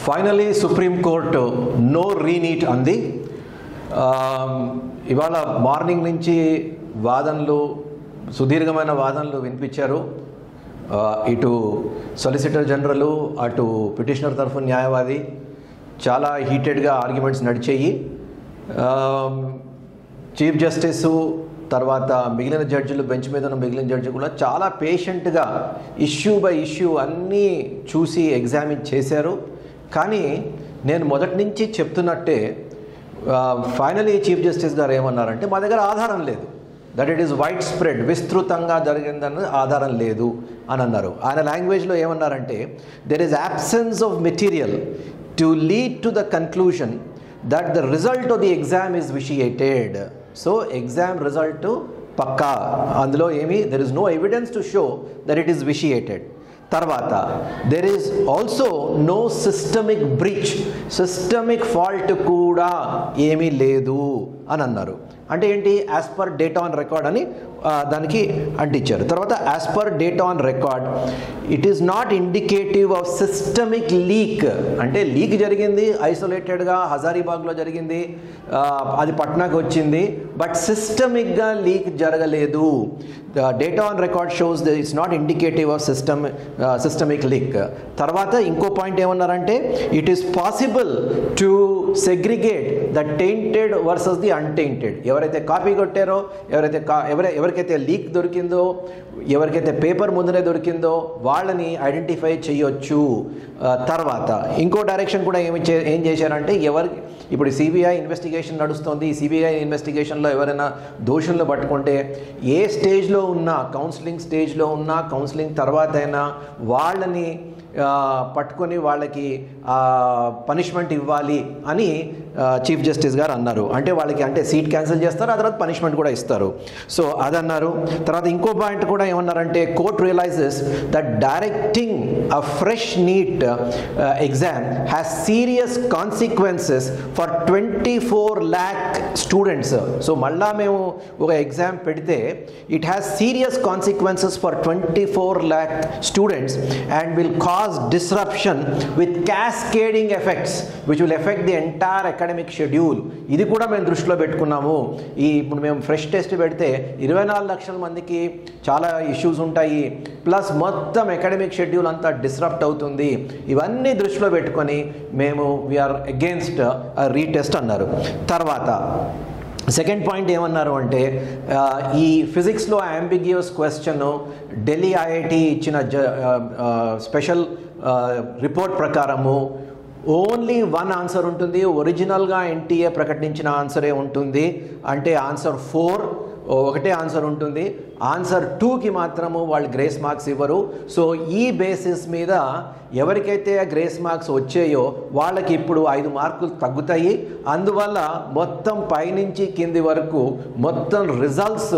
Finally supreme court no reNEET అంది ఇవాళ morning నుంచి వాదనలు సుదీర్ఘమైన వాదనలు వినిపించారు ఆ, ఇటు సొలిసిటర్ జనరల్ అటు పిటిషనర్ తరఫు న్యాయవాది చాలా హీటెడ్గా ఆర్గ్యుమెంట్స్ నడిచేయి చీఫ్ జస్టిస్ తర్వాత మిగిలిన జడ్జిలు బెంచ్ మీద ఉన్న మిగిలిన జడ్జి కూడా చాలా పేషెంట్గా ఇష్యూ బై ఇష్యూ అన్నీ చూసి ఎగ్జామిన్ చేశారు కానీ నేను మొదటి నుంచి చెప్తున్నట్టే ఫైనలీ చీఫ్ జస్టిస్ గారు ఏమన్నారంటే మా దగ్గర ఆధారం లేదు that it is wide spread విస్తృతంగా జరిగిందన్న ఆధారం లేదు అని అన్నారు ఆయన లాంగ్వేజ్లో ఏమన్నారంటే there is absence of material to lead to the conclusion that the result of the exam is vitiated so exam result పక్కా అందులో ఏమీ there is no evidence to show that it is vitiated తర్వాత there is also no systemic bridge systemic fault కూడా ఏమీ లేదు అని అన్నారు అంటే ఏంటి as per data on record అని ఆ, దానికి అంటించారు తర్వాత as per data on record it is not indicative of systemic leak అంటే లీక్ జరిగింది ఐసోలేటెడ్గా హజారీబాగ్లో జరిగింది ఆ, అది పట్నాకు వచ్చింది బట్ సిస్టమిక్గా లీక్ జరగలేదు data on record shows the it's not indicative of system systemic leak తర్వాత ఇంకో పాయింట్ ఏమన్నారంటే it is possible to segregate the tainted versus the untainted ఎవరైతే కాపీ కొట్టారో ఎవరైతే కా ఎవరై ఎవరికైతే లీక్ దొరికిందో ఎవరికైతే పేపర్ ముందరే దొరికిందో వాళ్ళని ఐడెంటిఫై చేయొచ్చు ఆ, తర్వాత ఇంకో డైరెక్షన్ కూడా ఏమి చే ఏం చేశారంటే ఎవరి ఇప్పుడు సిబిఐ ఇన్వెస్టిగేషన్ నడుస్తుంది సిబిఐ ఇన్వెస్టిగేషన్లో ఎవరైనా దోషులను పట్టుకుంటే ఏ స్టేజ్లో ఉన్నా కౌన్సిలింగ్ స్టేజ్లో ఉన్నా కౌన్సిలింగ్ తర్వాత అయినా వాళ్ళని ఆ, పట్టుకొని వాళ్ళకి పనిష్మెంట్ ఇవ్వాలి అని చీఫ్ జస్టిస్ గారు అన్నారు అంటే వాళ్ళకి అంటే సీట్ క్యాన్సిల్ చేస్తారు ఆ తర్వాత పనిష్మెంట్ కూడా ఇస్తారు సో అదన్నారు తర్వాత ఇంకో పాయింట్ కూడా ఏమన్నారంటే court realises that directing a fresh NEET exam has serious consequences for twenty four lakh students so మళ్ళా మేము ఒక ఎగ్జామ్ పెడితే it has serious consequences for twenty four lakh students and will cause disruption with cascading effects which will effect the entire academic schedule ఇది కూడా మేము దృష్టిలో పెట్టుకున్నాము ఈ ఇప్పుడు మేము ఫ్రెష్ టెస్ట్ పెడితే ఇరవై నాలుగు లక్షల మందికి చాలా ఇష్యూస్ ఉంటాయి ప్లస్ మొత్తం అకాడమిక్ షెడ్యూల్ అంతా డిస్రప్ట్ అవుతుంది ఇవన్నీ దృష్టిలో పెట్టుకొని మేము వీఆర్ అగేన్స్ట్ రీటెస్ట్ అన్నారు తర్వాత సెకండ్ పాయింట్ ఏమన్నారు అంటే ఆ, ఈ ఫిజిక్స్లో అంబిగియస్ క్వశ్చన్ ఢిల్లీ ఐఐటి ఇచ్చిన జ స్పెషల్ రిపోర్ట్ ప్రకారము ఓన్లీ వన్ ఆన్సర్ ఉంటుంది ఒరిజినల్గా ఎన్టీఏ ప్రకటించిన ఆన్సరే ఉంటుంది అంటే ఆన్సర్ ఫోర్ ఒకటే ఆన్సర్ ఉంటుంది ఆన్సర్ టూకి మాత్రము వాళ్ళు గ్రేస్ మార్క్స్ ఇవ్వరు సో ఈ బేసిస్ మీద ఎవరికైతే గ్రేస్ మార్క్స్ వచ్చాయో వాళ్ళకి ఇప్పుడు ఐదు మార్కులు తగ్గుతాయి అందువల్ల మొత్తం పైనుంచి కింది వరకు మొత్తం రిజల్ట్స్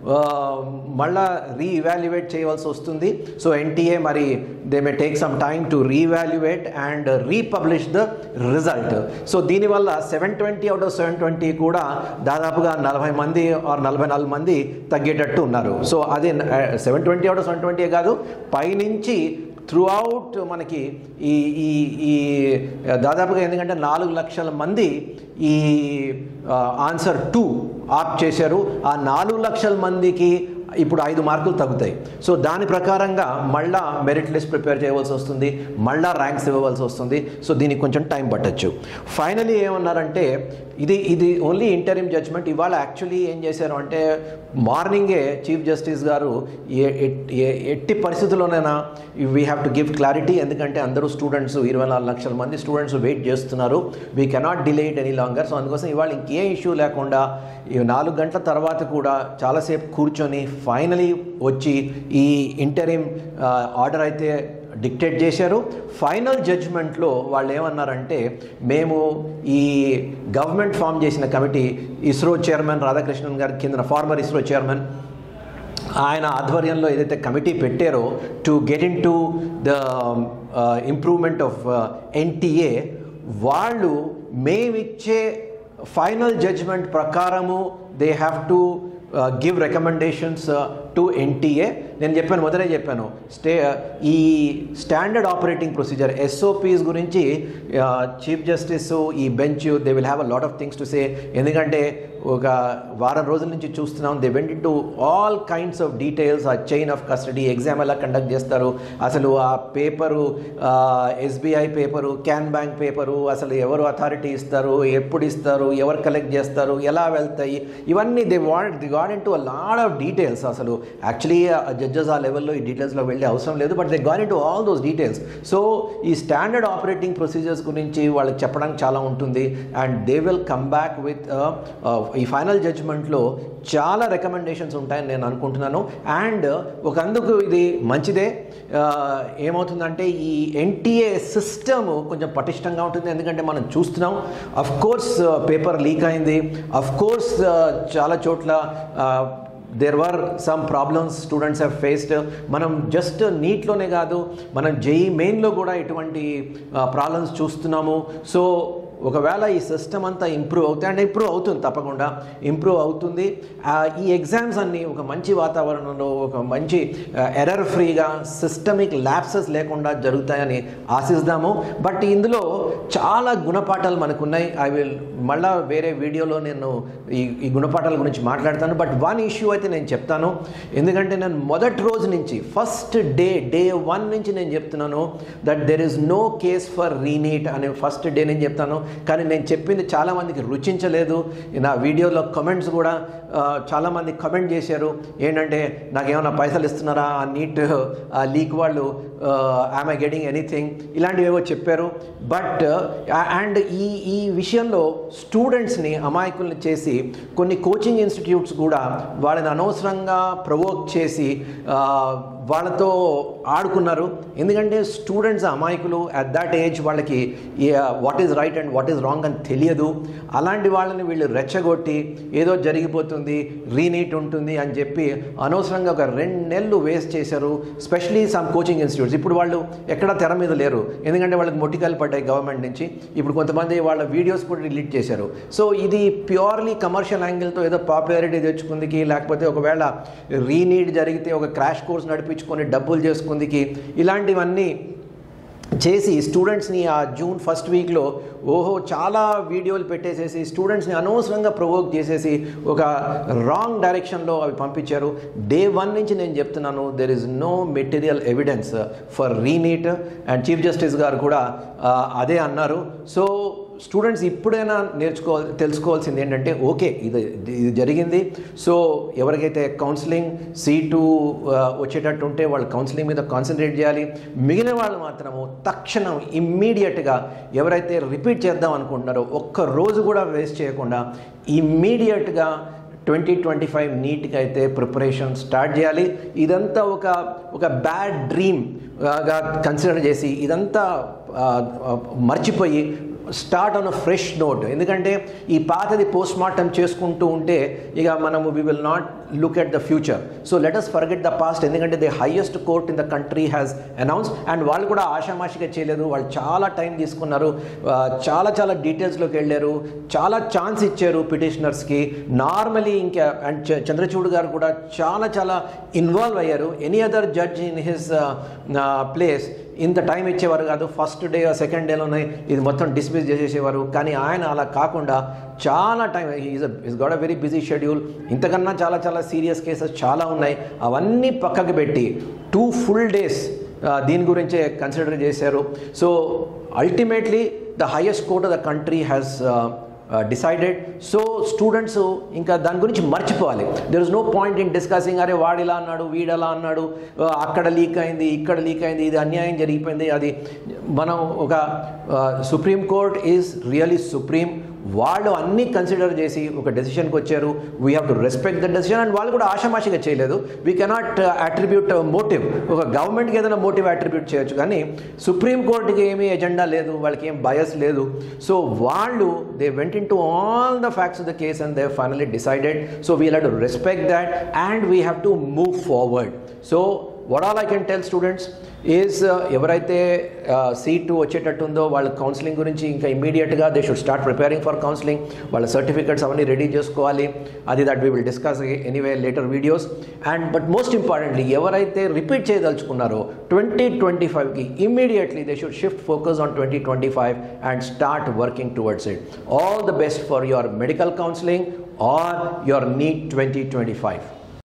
మళ్ళా రీఇవాల్యుయేట్ చేయవలసి వస్తుంది సో ఎన్టీఏ మరి they may take some time to revaluate and republish the result so దీనివల్ల seven twenty out of seven twenty కూడా దాదాపుగా నలభై మంది ఆర్ నలభై నాలుగు మంది తగ్గేటట్టు ఉన్నారు సో అదే seven twenty out of seven twenty కాదు పైనుంచి త్రూ అవుట్ మనకి ఈ ఈ ఈ దాదాపుగా ఎందుకంటే నాలుగు లక్షల మంది ఈ ఆన్సర్ టూ ఆప్ చేశారు ఆ నాలుగు లక్షల మందికి ఇప్పుడు ఐదు మార్కులు తగ్గుతాయి సో దాని ప్రకారంగా మళ్ళా మెరిట్ లిస్ట్ ప్రిపేర్ చేయవలసి వస్తుంది మళ్ళా ర్యాంక్స్ ఇవ్వవలసి వస్తుంది సో దీనికి కొంచెం టైం పట్టచ్చు ఫైనలీ ఏమన్నారంటే ఇది ఇది ఓన్లీ ఇంటరిమ్ జడ్జ్మెంట్ ఇవాళ యాక్చువల్లీ ఏం చేశారు అంటే మార్నింగే చీఫ్ జస్టిస్ గారు ఏ- ఎట్- ఏ- ఎట్టి పరిస్థితుల్లోనైనా we have to give clarity ఎందుకంటే అందరూ స్టూడెంట్స్ ఇరవై నాలుగు లక్షల మంది స్టూడెంట్స్ వెయిట్ చేస్తున్నారు we cannot delay it any longer so అందుకోసం ఇవాళ ఇంకే ఇష్యూ లేకుండా ఈ నాలుగు గంటల తర్వాత కూడా చాలాసేపు కూర్చొని ఫైనలీ వచ్చి ఈ ఇంటరిమ్ ఆర్డర్ అయితే డిక్టేట్ చేశారు ఫైనల్ జడ్జ్మెంట్లో వాళ్ళు ఏమన్నారంటే మేము ఈ గవర్నమెంట్ ఫామ్ చేసిన కమిటీ ఇస్రో చైర్మన్ రాధాకృష్ణన్ గారి కింద ఫార్మర్ ఇస్రో చైర్మన్ ఆయన ఆధ్వర్యంలో ఏదైతే కమిటీ పెట్టారో to get into the improvement of NTA వాళ్ళు మేమిచ్చే ఫైనల్ జడ్జ్మెంట్ ప్రకారము they have to give recommendations to NTA నేను చెప్పాను మొదలే చెప్పాను స్టే ఈ స్టాండర్డ్ ఆపరేటింగ్ ప్రొసీజర్ ఎస్ఓపీస్ గురించి చీఫ్ జస్టిస్ ఈ bench they will have a lot of things to say ఎందుకంటే ఒక వారం రోజుల నుంచి చూస్తున్నాం they went to all kinds of details ఆ చైన్ ఆఫ్ కస్టడీ ఎగ్జామ్ ఎలా కండక్ట్ చేస్తారు అసలు ఆ paper SBI paper can bank paper అసలు ఎవరు అథారిటీ ఇస్తారు ఎప్పుడు ఇస్తారు ఎవరు కలెక్ట్ చేస్తారు ఎలా వెళ్తాయి ఇవన్నీ they want the got into lot of details అసలు యాక్చువల్లీ జడ్జెస్ ఆ లెవెల్లో ఈ డీటెయిల్స్లో వెళ్ళే అవసరం లేదు but they gone into all those details so ఈ స్టాండర్డ్ ఆపరేటింగ్ ప్రొసీజర్స్ గురించి వాళ్ళకి చెప్పడానికి చాలా ఉంటుంది and they will come back with ఈ ఫైనల్ జడ్జ్మెంట్లో చాలా రికమెండేషన్స్ ఉంటాయని నేను అనుకుంటున్నాను అండ్ ఒక అందుకు ఇది మంచిదే ఆ, ఏమవుతుందంటే ఈ ఎన్టీఏ సిస్టమ్ కొంచెం పటిష్టంగా ఉంటుంది ఎందుకంటే మనం చూస్తున్నాం అఫ్ కోర్స్ పేపర్ లీక్ అయింది అఫ్ కోర్స్ చాలా చోట్ల there were some problems students have faced మనం జస్ట్ నీట్లోనే కాదు మనం జేఈ మెయిన్లో కూడా ఇటువంటి ప్రాబ్లమ్స్ చూస్తున్నాము సో ఒకవేళ ఈ సిస్టమ్ అంతా ఇంప్రూవ్ అవుతాయి అంటే ఇంప్రూవ్ అవుతుంది తప్పకుండా ఇంప్రూవ్ అవుతుంది ఆ, ఈ ఎగ్జామ్స్ అన్నీ ఒక మంచి వాతావరణంలో ఒక మంచి ఎర్రర్ ఫ్రీగా సిస్టమిక్ ల్యాప్సెస్ లేకుండా జరుగుతాయని ఆశిస్తాము బట్ ఇందులో చాలా గుణపాఠాలు మనకున్నాయి ఐ విల్ మళ్ళా వేరే వీడియోలో నేను ఈ ఈ గుణపాఠాల గురించి మాట్లాడతాను బట్ వన్ ఇష్యూ అయితే నేను చెప్తాను ఎందుకంటే నేను మొదటి రోజు నుంచి ఫస్ట్ డే డే వన్ నుంచి నేను చెప్తున్నాను that there is no case for reNEET అనే ఫస్ట్ డే నేను చెప్తాను కానీ నేను చెప్పింది చాలామందికి రుచించలేదు నా వీడియోలో కమెంట్స్ కూడా ఆ, చాలామంది కమెంట్ చేశారు ఏంటంటే నాకేమైనా పైసలు ఇస్తున్నారా ఆ నీట్ ఆ లీక్ వాళ్ళు ఐఎమ్ ఐ గెటింగ్ ఎనీథింగ్ ఇలాంటివి ఏవో చెప్పారు బట్ అండ్ ఈ ఈ విషయంలో స్టూడెంట్స్ని అమాయకుల్ని చేసి కొన్ని కోచింగ్ ఇన్స్టిట్యూట్స్ కూడా వాళ్ళని అనవసరంగా ప్రవోక్ చేసి ఆ, వాళ్ళతో ఆడుకున్నారు ఎందుకంటే స్టూడెంట్స్ అమాయకులు అట్ దట్ ఏజ్ వాళ్ళకి what is right and what is wrong అని తెలియదు అలాంటి వాళ్ళని వీళ్ళు రెచ్చగొట్టి ఏదో జరిగిపోతుంది రీనీట్ ఉంటుంది అని చెప్పి అనవసరంగా ఒక రెండు నెలలు వేస్ట్ చేశారు స్పెషలీ సమ్ కోచింగ్ ఇన్స్టిట్యూట్స్ ఇప్పుడు వాళ్ళు ఎక్కడ తెర మీద లేరు ఎందుకంటే వాళ్ళకి మొట్టికాయలు పడ్డాయి గవర్నమెంట్ నుంచి ఇప్పుడు కొంతమంది వాళ్ళ వీడియోస్ కూడా డిలీట్ చేశారు సో ఇది ప్యూర్లీ కమర్షియల్ యాంగిల్తో ఏదో పాపులారిటీ తెచ్చుకుందికి లేకపోతే ఒకవేళ రీనీడ్ జరిగితే ఒక క్రాష్ కోర్స్ నడిపించుకొని డబ్బులు చేసుకుందికి ఇలాంటివన్నీ చేసి స్టూడెంట్స్ని ఆ జూన్ ఫస్ట్ వీక్లో ఓహో చాలా వీడియోలు పెట్టేసేసి స్టూడెంట్స్ని అనవసరంగా ప్రొవోక్ చేసేసి ఒక రాంగ్ డైరెక్షన్లో అవి పంపించారు డే వన్ నుంచి నేను చెప్తున్నాను there is no material evidence for reNEET and chief justice garu కూడా ఆ, అదే అన్నారు సో స్టూడెంట్స్ ఇప్పుడైనా నేర్చుకో తెలుసుకోవాల్సింది ఏంటంటే ఓకే ఇది ఇది జరిగింది సో ఎవరికైతే కౌన్సిలింగ్ సీటు వచ్చేటట్టు ఉంటే వాళ్ళు కౌన్సిలింగ్ మీద కాన్సన్ట్రేట్ చేయాలి మిగిలిన వాళ్ళు మాత్రము తక్షణం ఇమ్మీడియట్గా ఎవరైతే రిపీట్ చేద్దాం అనుకుంటున్నారో ఒక్క రోజు కూడా వేస్ట్ చేయకుండా ఇమ్మీడియట్గా ట్వంటీ ట్వంటీ ఫైవ్ నీట్గా అయితే ప్రిపరేషన్ స్టార్ట్ చేయాలి ఇదంతా ఒక ఒక బ్యాడ్ డ్రీమ్ గా కన్సిడర్ చేసి ఇదంతా ఆ, ఆ, మర్చిపోయి start on a fresh note ఎందుకంటే ఈ పాతది పోస్ట్ మార్టం చేసుకుంటూ ఉంటే ఇక మనము we will not look at the future so let us forget the past ఎందుకంటే the highest court in the country has announce and వాళ్ళు కూడా ఆషామాషిగా చేయలేదు వాళ్ళు చాలా టైం తీసుకున్నారు ఆ, చాలా చాలా డీటెయిల్స్లోకి వెళ్ళారు చాలా ఛాన్స్ ఇచ్చారు పిటిషనర్స్కి నార్మలీ ఇంకా అండ్ చ- చంద్రచూడ్ గారు కూడా చాలా చాలా ఇన్వాల్వ్ అయ్యారు any other judge in his place ఇంత టైం ఇచ్చేవారు కాదు ఫస్ట్ డే సెకండ్ డేలోనే ఇది మొత్తం డిస్మిస్ చేసేసేవారు కానీ ఆయన అలా కాకుండా చాలా time is is got a very busy schedule ఇంతకన్నా చాలా చాలా సీరియస్ కేసెస్ చాలా ఉన్నాయి అవన్నీ పక్కకు పెట్టి టూ ఫుల్ డేస్ దీని గురించే కన్సిడర్ చేశారు so ultimately the highest court of the country has decided so students ఇంకా దాని గురించి మర్చిపోవాలి there is no point in discussing అరే వాడు ఇలా అన్నాడు వీడు అలా అన్నాడు ఆ, అక్కడ లీక్ అయింది ఇక్కడ లీక్ అయింది ఇది అన్యాయం జరిగిపోయింది అది మనం ఒక supreme court is really supreme వాళ్ళు అన్నీ కన్సిడర్ చేసి ఒక డెసిషన్కి వచ్చారు we have to respect the decision and వాళ్ళు కూడా ఆషామాషిగా చేయలేదు వీ కెనాట్ అట్రిబ్యూట్ మోటివ్ ఒక గవర్నమెంట్కి ఏదైనా మోటివ్ అట్రిబ్యూట్ చేయొచ్చు కానీ సుప్రీం కోర్టుకి ఏమీ ఎజెండా లేదు వాళ్ళకి ఏం బయస్ లేదు సో వాళ్ళు they went into all the facts of the case and they finally decided so we have to respect that and we have to move forward so what all I can tell students is ఎవరైతే seat వచ్చేటట్టు ఉందో వాళ్ళ counselling గురించి ఇంకా ఇమీడియట్గా they should start preparing for counselling వాళ్ళ certificates అవన్నీ ready చేసుకోవాలి అది that we will discuss anyway later videos and but most importantly ఎవరైతే రిపీట్ చేయదలుచుకున్నారో ట్వంటీ ట్వంటీ ఫైవ్కి immediately they should shift focus on twenty twenty five and start working towards it all the best for your medical counselling or your NEET 2025.